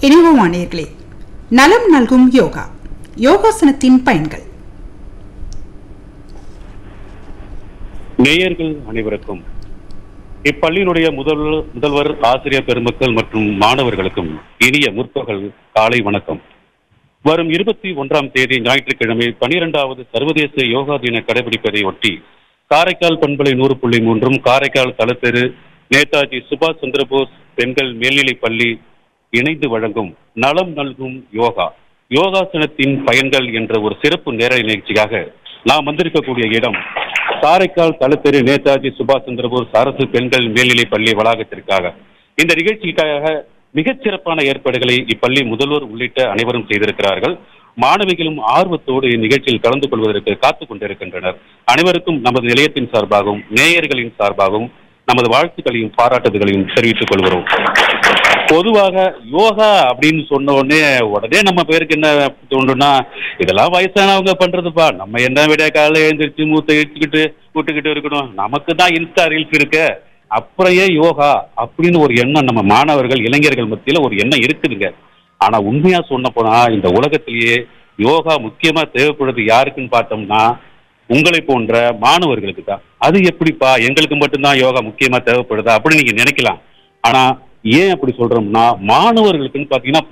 இனிவுமானீர்களே நலம் நல்கும் யோகா யோகாசனத்தின் பயன்கள் நேயர்கள் அனைவருக்கும் இப்பள்ளியினுடைய முதல் முதல்வர் ஆசிரியர் பெருமக்கள் மற்றும் மாணவர்களுக்கும் இனிய முற்பகல் காலை வணக்கம் வரும் இருபத்தி ஒன்றாம் தேதி ஞாயிற்றுக்கிழமை பனிரெண்டாவது சர்வதேச யோகா தின கடைபிடிப்பதை ஒட்டி காரைக்கால் பண்பலை நூறு புள்ளி மூன்றும் காரைக்கால் தலத்தெரு நேதாஜி சுபாஷ் சந்திரபோஸ் பெண்கள் மேல்நிலைப் பள்ளி இணைந்து வழங்கும் நலம் நல்கும் யோகா யோகாசனத்தின் பயன்கள் என்ற ஒரு சிறப்பு நேர நிகழ்ச்சியாக நாம் வந்திருக்கக்கூடிய இடம் காரைக்கால் தலத்தெரு நேதாஜி சுபாஷ் சந்திரபோஸ் அரசு பெண்கள் மேல்நிலைப் பள்ளி வளாகத்திற்காக இந்த நிகழ்ச்சிக்காக மிகச் சிறப்பான ஏற்பாடுகளை இப்பள்ளி முதல்வர் உள்ளிட்ட அனைவரும் செய்திருக்கிறார்கள் மாணவிகளும் ஆர்வத்தோடு இந்நிகழ்ச்சியில் கலந்து கொள்வதற்கு காத்துக் கொண்டிருக்கின்றனர் அனைவருக்கும் நமது நிலையத்தின் சார்பாகவும் நேயர்களின் சார்பாகவும் நமது வாழ்த்துக்களையும் பாராட்டுதல்களையும் தெரிவித்துக் கொள்கிறோம் பொதுவாக யோகா அப்படின்னு சொன்ன உடனே உடனே நம்ம பேருக்கு என்ன தோன்றும்னா இதெல்லாம் வயசானவங்க பண்றதுப்பா நம்ம என்ன விட காலையில எழுந்திரிச்சு மூத்த இழுத்துக்கிட்டு விட்டுக்கிட்டு இருக்கணும் நமக்கு தான் இன்ஸ்டா ரீல்ஸ் இருக்கு அப்புறம் ஏன் யோகா அப்படின்னு ஒரு எண்ணம் நம்ம மாணவர்கள் இளைஞர்கள் மத்தியில ஒரு எண்ணம் இருக்குதுங்க ஆனா உண்மையா சொன்ன போனா இந்த உலகத்திலேயே யோகா முக்கியமா தேவைப்படுறது யாருக்குன்னு பார்த்தோம்னா உங்களை போன்ற மாணவர்களுக்கு தான் அது எப்படிப்பா எங்களுக்கு மட்டும்தான் யோகா முக்கியமா தேவைப்படுதா அப்படின்னு நீங்க நினைக்கலாம் ஆனா ஏன் அப்படி சொல்றோம்னா மாணவர்களுக்குன்னு பாத்தீங்கன்னா